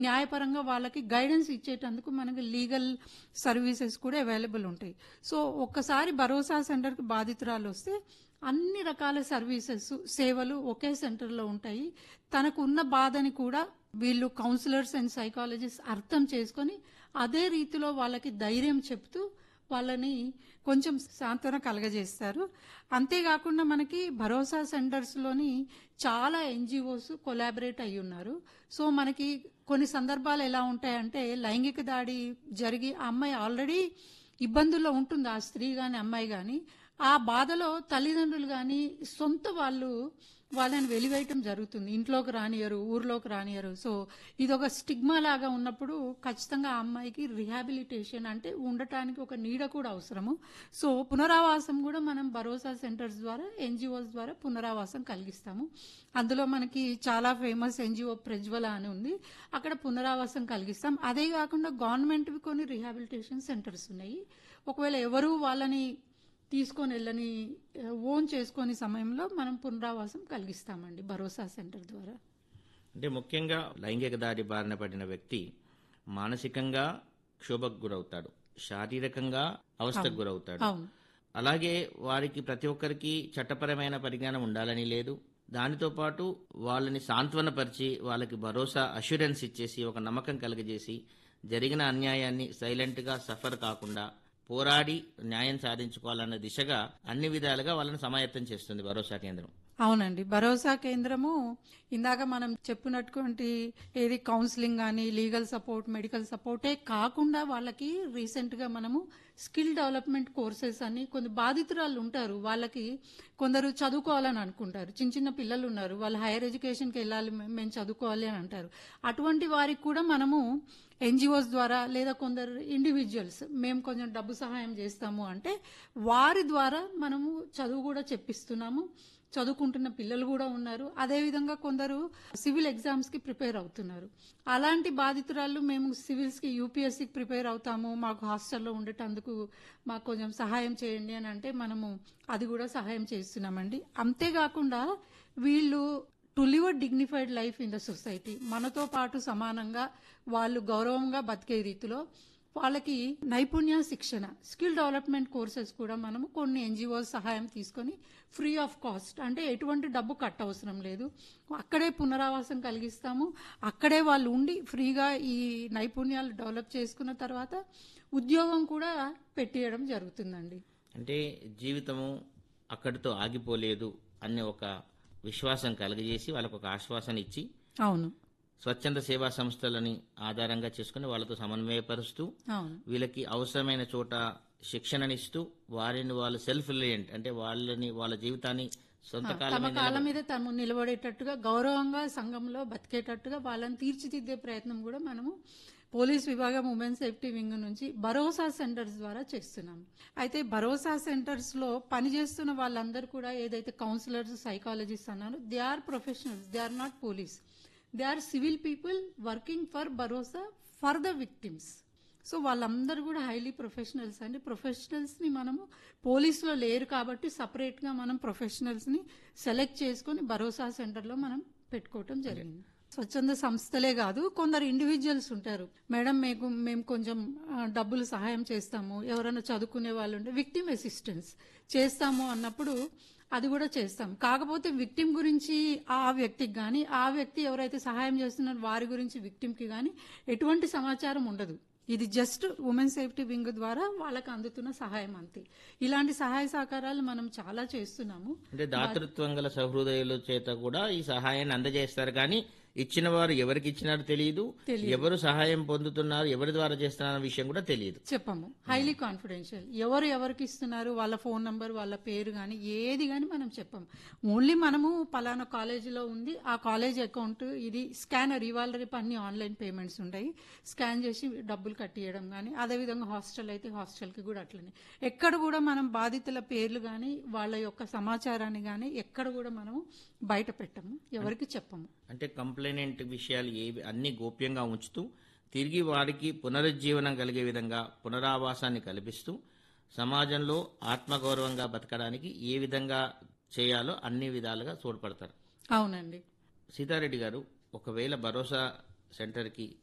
న్యాయపరంగా వాళ్ళకి గైడెన్స్ ఇచ్చేటందుకు మనకి లీగల్ సర్వీసెస్ కూడా అవైలబుల్ ఉంటాయి సో ఒక్కసారి భరోసా సెంటర్కి బాధితురాలు వస్తే అన్ని రకాల సర్వీసెస్ సేవలు ఒకే సెంటర్లో ఉంటాయి తనకు ఉన్న బాధని కూడా వీళ్ళు కౌన్సిలర్స్ అండ్ సైకాలజిస్ట్ అర్థం చేసుకొని అదే రీతిలో వాళ్ళకి ధైర్యం చెప్తూ వాళ్ళని కొంచెం సాంత్వన కలగజేస్తారు అంతేకాకుండా మనకి భరోసా సెంటర్స్లోని చాలా ఎన్జిఓస్ కొలాబరేట్ అయి ఉన్నారు సో మనకి కొన్ని సందర్భాలు ఎలా ఉంటాయంటే లైంగిక దాడి జరిగి ఆ అమ్మాయి ఆల్రెడీ ఇబ్బందుల్లో ఉంటుంది ఆ స్త్రీ కానీ అమ్మాయి కానీ ఆ బాధలో తల్లిదండ్రులు కానీ సొంత వాళ్ళు వాళ్ళని వెలివేయటం జరుగుతుంది ఇంట్లోకి రానియరు ఊర్లోకి రానియరు సో ఇది ఒక స్టిగ్మా లాగా ఉన్నప్పుడు ఖచ్చితంగా ఆ అమ్మాయికి రిహాబిలిటేషన్ అంటే ఉండటానికి ఒక నీడ కూడా అవసరము సో పునరావాసం కూడా మనం భరోసా సెంటర్స్ ద్వారా ఎన్జిఓస్ ద్వారా పునరావాసం కలిగిస్తాము అందులో మనకి చాలా ఫేమస్ ఎన్జిఓ ప్రజ్వల అని ఉంది అక్కడ పునరావాసం కలిగిస్తాం అదే కాకుండా గవర్నమెంట్వి కొన్ని రిహాబిలిటేషన్ సెంటర్స్ ఉన్నాయి ఒకవేళ ఎవరు వాళ్ళని తీసుకొని వెళ్ళని ఓన్ చేసుకొని సమయంలో మనం పునరావాసం కలిగిస్తామండి భరోసా సెంటర్ ద్వారా అంటే ముఖ్యంగా లైంగిక దాడి బారిన పడిన వ్యక్తి మానసికంగా క్షోభకు గురవుతాడు శారీరకంగా అవస్థకు గురవుతాడు అవును అలాగే వారికి ప్రతి ఒక్కరికి చట్టపరమైన పరిజ్ఞానం ఉండాలని లేదు దానితో పాటు వాళ్ళని సాంత్వనపరిచి వాళ్ళకి భరోసా అష్యూరెన్స్ ఇచ్చేసి ఒక నమ్మకం కలగజేసి జరిగిన అన్యాయాన్ని సైలెంట్గా సఫర్ కాకుండా పోరాడి న్యాయం సాధించుకోవాలన్న దిశగా అన్ని విధాలుగా వాళ్ళని సమాయత్తం చేస్తుంది భరోసా కేంద్రం అవునండి భరోసా కేంద్రము ఇందాక మనం చెప్పినటువంటి ఏది కౌన్సిలింగ్ కానీ లీగల్ సపోర్ట్ మెడికల్ సపోర్టే కాకుండా వాళ్ళకి రీసెంట్ గా మనము స్కిల్ డెవలప్మెంట్ కోర్సెస్ అని కొన్ని బాధితురాలు ఉంటారు వాళ్ళకి కొందరు చదువుకోవాలని అనుకుంటారు చిన్న చిన్న పిల్లలు ఉన్నారు వాళ్ళు హైయర్ ఎడ్యుకేషన్కి వెళ్ళాలి మే- మేము చదువుకోవాలి అని అంటారు అటువంటి వారికి కూడా మనము ఎన్జిఓస్ ద్వారా లేదా కొందరు ఇండివిజువల్స్ మేము కొంచెం డబ్బు సహాయం చేస్తాము అంటే వారి ద్వారా మనము చదువు కూడా చెప్పిస్తున్నాము చదువుకుంటున్న పిల్లలు కూడా ఉన్నారు అదేవిధంగా కొందరు సివిల్ ఎగ్జామ్స్ కి ప్రిపేర్ అవుతున్నారు అలాంటి బాధితురాళ్ళు మేము సివిల్స్ కి యూపీఎస్సీకి ప్రిపేర్ అవుతాము మాకు హాస్టల్లో ఉండేటందుకు మాకు కొంచెం సహాయం చేయండి అని అంటే మనము అది కూడా సహాయం చేస్తున్నామండి అంతేకాకుండా వీళ్ళు to live a dignified life in the society మనతో పాటు సమానంగా వాళ్ళు గౌరవంగా బతికే రీతిలో వాళ్ళకి నైపుణ్య శిక్షణ స్కిల్ డెవలప్మెంట్ కోర్సెస్ కూడా మనము కొన్ని ఎన్జిఓస్ సహాయం తీసుకొని ఫ్రీ ఆఫ్ కాస్ట్ అంటే ఎటువంటి డబ్బు కట్ అవసరం లేదు అక్కడే పునరావాసం కలిగిస్తాము అక్కడే వాళ్ళు ఉండి ఫ్రీగా ఈ నైపుణ్యాలు డెవలప్ చేసుకున్న తర్వాత ఉద్యోగం కూడా పెట్టేయడం జరుగుతుందండి అంటే జీవితము అక్కడితో ఆగిపోలేదు అనే ఒక విశ్వాసం కలగజేసి వాళ్ళకు ఒక ఆశ్వాసన ఇచ్చి అవును స్వచ్ఛంద సేవా సంస్థలని ఆధారంగా చేసుకుని వాళ్ళతో సమన్వయపరుస్తూ అవును వీళ్ళకి అవసరమైన చోట శిక్షణనిస్తూ వారిని వాళ్ళు సెల్ఫ్ రిలయంట్ అంటే వాళ్ళని వాళ్ళ జీవితాన్ని సొంత కాలం తమ కాళ్ళ మీద తను నిలబడేటట్టుగా గౌరవంగా సంఘంలో బతికేటట్టుగా వాళ్ళని తీర్చిదిద్దే ప్రయత్నం కూడా మనము పోలీస్ విభాగం ఉమెన్ సేఫ్టీ వింగ్ నుంచి భరోసా సెంటర్స్ ద్వారా చేస్తున్నాం అయితే భరోసా సెంటర్స్ లో పనిచేస్తున్న వాళ్ళందరూ కూడా ఏదైతే కౌన్సిలర్స్ సైకాలజిస్ట్ అన్నారో they are professionals they are not police they are civil people working for Bharosa for the victims so వాళ్ళందరూ కూడా హైలీ ప్రొఫెషనల్స్ అండి ప్రొఫెషనల్స్ ని మనము పోలీసులో లేరు కాబట్టి సపరేట్ గా మనం ప్రొఫెషనల్స్ ని సెలెక్ట్ చేసుకొని భరోసా సెంటర్ లో మనం పెట్టుకోవటం జరిగింది స్వచ్ఛంద సంస్థలే కాదు కొందరు ఇండివిజువల్స్ ఉంటారు మేడం మీకు మేము కొంచెం ఆ, డబ్బులు సహాయం చేస్తాము ఎవరైనా చదువుకునే వాళ్ళు ఉంటే విక్టిమ్ అసిస్టెన్స్ చేస్తాము అన్నప్పుడు అది కూడా చేస్తాం కాకపోతే విక్టిమ్ గురించి ఆ వ్యక్తికి కానీ ఆ వ్యక్తి ఎవరైతే సహాయం చేస్తున్నారో వారి గురించి విక్టిమ్ కి కానీ ఎటువంటి సమాచారం ఉండదు ఇది జస్ట్ ఉమెన్ సేఫ్టీ వింగ్ ద్వారా వాళ్ళకి అందుతున్న సహాయం అంతే ఇలాంటి సహాయ సహకారాలు మనం చాలా చేస్తున్నాము అంటే దాతృత్వం గల సహృదయుల చేత కూడా ఈ సహాయాన్ని అందజేస్తారు కానీ ఇచ్చిన వారు ఎవరికి ఇచ్చినారో తెలియదు ఎవరు సహాయం పొందుతున్నారు ఎవరి ద్వారా చేస్తున్నారు అన్న విషయం కూడా తెలియదు చెప్పము హైలీ కాన్ఫిడెన్షియల్ ఎవరు ఎవరికి ఇస్తున్నారు వాళ్ళ ఫోన్ నంబర్ వాళ్ళ పేరు కానీ ఏది కానీ మనం చెప్పము ఓన్లీ మనము పలానా కాలేజీలో ఉంది ఆ కాలేజ్ అకౌంట్ ఇది స్కానర్ ఇవాళ రేపు అన్ని ఆన్లైన్ పేమెంట్స్ ఉంటాయి స్కాన్ చేసి డబ్బులు కట్టియడం కానీ అదేవిధంగా హాస్టల్ అయితే హాస్టల్కి కూడా అట్లనే ఎక్కడ కూడా మనం బాధితుల పేర్లు కానీ వాళ్ళ యొక్క సమాచారాన్ని కానీ ఎక్కడ కూడా మనము బయట పెట్టము ఎవరికి చెప్పము అంటే కంప్లైనెంట్ విషయాలు ఏవి అన్ని గోప్యంగా ఉంచుతూ తిరిగి వారికి పునరుజ్జీవనం కలిగే విధంగా పునరావాసాన్ని కల్పిస్తూ సమాజంలో ఆత్మగౌరవంగా బతకడానికి ఏ విధంగా చేయాలో అన్ని విధాలుగా తోడ్పడతారు అవునండి సీతారెడ్డి గారు ఒకవేళ భరోసా సెంటర్కి